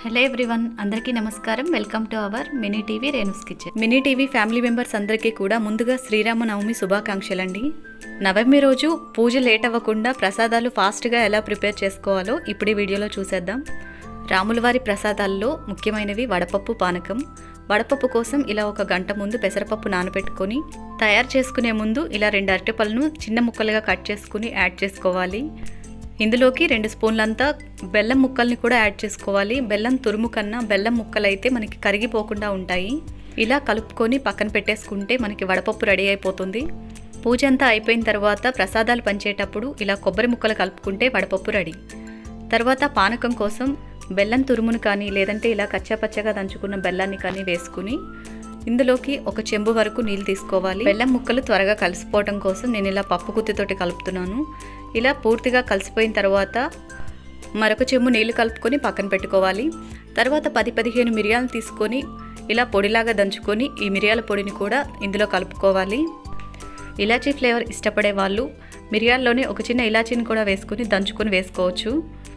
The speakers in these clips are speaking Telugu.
హలో ఎవ్రీవన్ అందరికీ నమస్కారం welcome to our mini TV Renu's kitchen mini TV family members అందరికీ కూడా ముందుగా శ్రీరామనవమి శుభాకాంక్షలండి నవమి రోజు పూజ లేట్ అవ్వకుండా ప్రసాదాలు ఫాస్ట్గా ఎలా ప్రిపేర్ చేసుకోవాలో ఇప్పుడు ఈ వీడియోలో చూసేద్దాం రాములవారి ప్రసాదాల్లో ముఖ్యమైనవి వడపప్పు పానకం వడపప్పు కోసం ఇలా ఒక గంట ముందు పెసరపప్పు నానబెట్టుకొని తయారు చేసుకునే ముందు ఇలా రెండు అరటిపళ్ళను చిన్న ముక్కలుగా కట్ చేసుకుని యాడ్ చేసుకోవాలి ఇందులోకి రెండు స్పూన్లంతా బెల్లం ముక్కల్ని కూడా యాడ్ చేసుకోవాలి బెల్లం తురుము కన్నా బెల్లం ముక్కలు అయితే మనకి కరిగిపోకుండా ఉంటాయి ఇలా కలుపుకొని పక్కన పెట్టేసుకుంటే మనకి వడపప్పు రెడీ అయిపోతుంది పూజ అంతా అయిపోయిన తర్వాత ప్రసాదాలు పంచేటప్పుడు ఇలా కొబ్బరి ముక్కలు కలుపుకుంటే వడపప్పు రెడీ తర్వాత పానకం కోసం బెల్లం తురుమును కానీ లేదంటే ఇలా కచ్చాపచ్చగా దంచుకున్న బెల్లాన్ని కానీ వేసుకుని ఇందులోకి ఒక చెంబు వరకు నీళ్ళు తీసుకోవాలి బెల్లం ముక్కలు త్వరగా కలిసిపోవడం కోసం నేను ఇలా పప్పు గుత్తితోటి కలుపుతున్నాను ఇలా పూర్తిగా కలిసిపోయిన తర్వాత మరొక చెంబు నీళ్లు కలుపుకొని పక్కన పెట్టుకోవాలి తర్వాత పది పదిహేను మిరియాలు తీసుకొని ఇలా పొడిలాగా దంచుకొని ఈ మిరియాల పొడిని కూడా ఇందులో కలుపుకోవాలి ఇలాచీ ఫ్లేవర్ ఇష్టపడే వాళ్ళు మిరియాల్లోనే ఒక చిన్న ఇలాచీని కూడా వేసుకుని దంచుకొని వేసుకోవచ్చు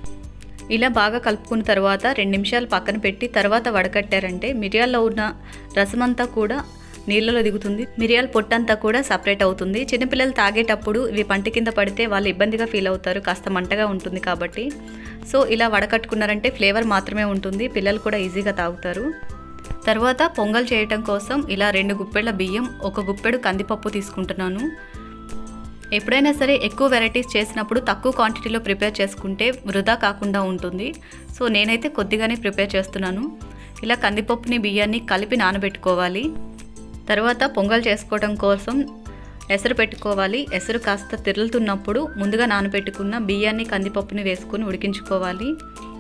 ఇలా బాగా కలుపుకున్న తర్వాత రెండు నిమిషాలు పక్కన పెట్టి తర్వాత వడకట్టారంటే మిరియాల్లో ఉన్న రసమంతా కూడా నీళ్ళలో దిగుతుంది మిరియాల పొట్టంతా కూడా సపరేట్ అవుతుంది చిన్నపిల్లలు తాగేటప్పుడు ఇవి పంట కింద పడితే వాళ్ళు ఇబ్బందిగా ఫీల్ అవుతారు కాస్త మంటగా ఉంటుంది కాబట్టి సో ఇలా వడకట్టుకున్నారంటే ఫ్లేవర్ మాత్రమే ఉంటుంది పిల్లలు కూడా ఈజీగా తాగుతారు తర్వాత పొంగల్ చేయటం కోసం ఇలా రెండు గుప్పెళ్ళ బియ్యం ఒక గుప్పెడు కందిపప్పు తీసుకుంటున్నాను ఎప్పుడైనా సరే ఎక్కువ వెరైటీస్ చేసినప్పుడు తక్కువ క్వాంటిటీలో ప్రిపేర్ చేసుకుంటే వృధా కాకుండా ఉంటుంది సో నేనైతే కొద్దిగానే ప్రిపేర్ చేస్తున్నాను ఇలా కందిపప్పుని బియ్యాన్ని కలిపి నానబెట్టుకోవాలి తర్వాత పొంగల్ చేసుకోవడం కోసం ఎసరు పెట్టుకోవాలి ఎసరు కాస్త తిరులుతున్నప్పుడు ముందుగా నానబెట్టుకున్న బియ్యాన్ని కందిపప్పుని వేసుకుని ఉడికించుకోవాలి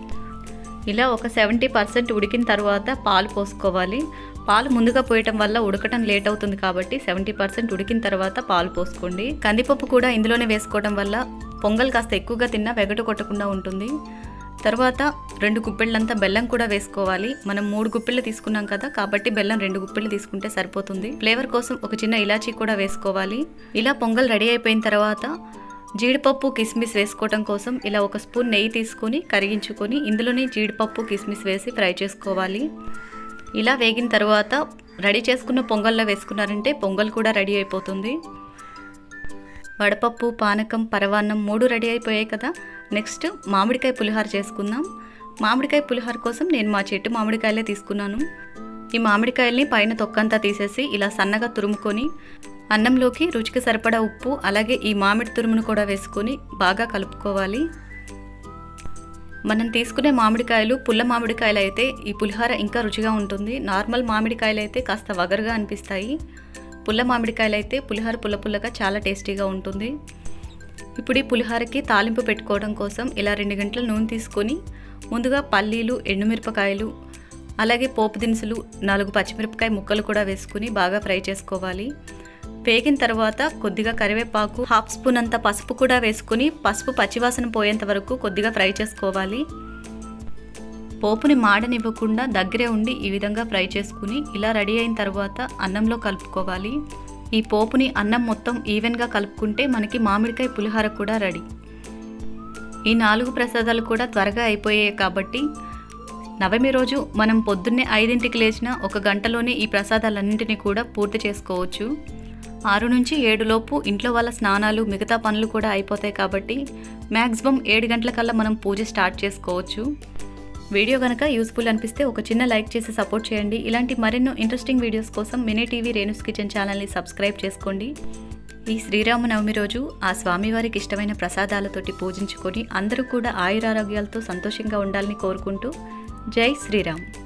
ఇలా ఒక సెవెంటీ పర్సెంట్ ఉడికిన తర్వాత పాలు పోసుకోవాలి పాలు ముందుగా పోయటం వల్ల ఉడకటం లేట్ అవుతుంది కాబట్టి సెవెంటీ పర్సెంట్ ఉడికిన తర్వాత పాలు పోసుకోండి కందిపప్పు కూడా ఇందులోనే వేసుకోవడం వల్ల పొంగల్ కాస్త ఎక్కువగా తిన్నా వెగటు కొట్టకుండా ఉంటుంది తర్వాత రెండు గుప్పిళ్ళంతా బెల్లం కూడా వేసుకోవాలి మనం మూడు గుప్పిళ్ళు తీసుకున్నాం కదా కాబట్టి బెల్లం రెండు గుప్పిళ్ళు తీసుకుంటే సరిపోతుంది ఫ్లేవర్ కోసం ఒక చిన్న ఇలాచీ కూడా వేసుకోవాలి ఇలా పొంగల్ రెడీ అయిపోయిన తర్వాత జీడిపప్పు కిస్మిస్ వేసుకోవటం కోసం ఇలా ఒక స్పూన్ నెయ్యి తీసుకొని కరిగించుకొని ఇందులోనే జీడిపప్పు కిస్మిస్ వేసి ఫ్రై చేసుకోవాలి ఇలా వేగిన తర్వాత రెడీ చేసుకున్న పొంగల్లో వేసుకున్నారంటే పొంగల్ కూడా రెడీ అయిపోతుంది వడపప్పు పానకం పరవాన్నం మూడు రెడీ అయిపోయాయి కదా నెక్స్ట్ మామిడికాయ పులిహార చేసుకుందాం మామిడికాయ పులిహార కోసం నేను మా చెట్టు మామిడికాయలే తీసుకున్నాను ఈ మామిడికాయల్ని పైన తొక్కంతా తీసేసి ఇలా సన్నగా తురుముకొని అన్నంలోకి రుచికి సరిపడా ఉప్పు అలాగే ఈ మామిడి తురుమును కూడా వేసుకొని బాగా కలుపుకోవాలి మనం తీసుకునే మామిడికాయలు పుల్ల మామిడికాయలు అయితే ఈ పులిహార ఇంకా రుచిగా ఉంటుంది నార్మల్ మామిడికాయలు అయితే కాస్త వగరుగా అనిపిస్తాయి పుల్ల మామిడికాయలు అయితే పులిహార పుల్ల పుల్లగా చాలా టేస్టీగా ఉంటుంది ఇప్పుడు ఈ పులిహారకి తాలింపు పెట్టుకోవడం కోసం ఇలా రెండు గంటల నూనె తీసుకొని ముందుగా పల్లీలు ఎండుమిరపకాయలు అలాగే పోపు దినుసులు నాలుగు పచ్చిమిరపకాయ ముక్కలు కూడా వేసుకుని బాగా ఫ్రై చేసుకోవాలి వేగిన తర్వాత కొద్దిగా కరివేపాకు హాఫ్ స్పూన్ అంత పసుపు కూడా వేసుకుని పసుపు పచ్చివాసన పోయేంత వరకు కొద్దిగా ఫ్రై చేసుకోవాలి పోపుని మాడనివ్వకుండా దగ్గరే ఉండి ఈ విధంగా ఫ్రై చేసుకుని ఇలా రెడీ అయిన తర్వాత అన్నంలో కలుపుకోవాలి ఈ పోపుని అన్నం మొత్తం ఈవెన్గా కలుపుకుంటే మనకి మామిడికాయ పులిహోర కూడా రెడీ ఈ నాలుగు ప్రసాదాలు కూడా త్వరగా అయిపోయాయి కాబట్టి నవమి రోజు మనం పొద్దున్నే ఐదింటికి లేచిన ఒక గంటలోనే ఈ ప్రసాదాలన్నింటినీ కూడా పూర్తి చేసుకోవచ్చు ఆరు నుంచి ఏడులోపు ఇంట్లో వాళ్ళ స్నానాలు మిగతా పనులు కూడా అయిపోతాయి కాబట్టి మ్యాక్సిమం ఏడు గంటల కల్లా మనం పూజ స్టార్ట్ చేసుకోవచ్చు వీడియో కనుక యూస్ఫుల్ అనిపిస్తే ఒక చిన్న లైక్ చేసి సపోర్ట్ చేయండి ఇలాంటి మరెన్నో ఇంట్రెస్టింగ్ వీడియోస్ కోసం మినీ టీవీ రేణుస్ కిచెన్ ఛానల్ని సబ్స్క్రైబ్ చేసుకోండి ఈ శ్రీరామనవమి రోజు ఆ స్వామివారికి ఇష్టమైన ప్రసాదాలతోటి పూజించుకొని అందరూ కూడా ఆయురారోగ్యాలతో సంతోషంగా ఉండాలని కోరుకుంటూ జై శ్రీరామ్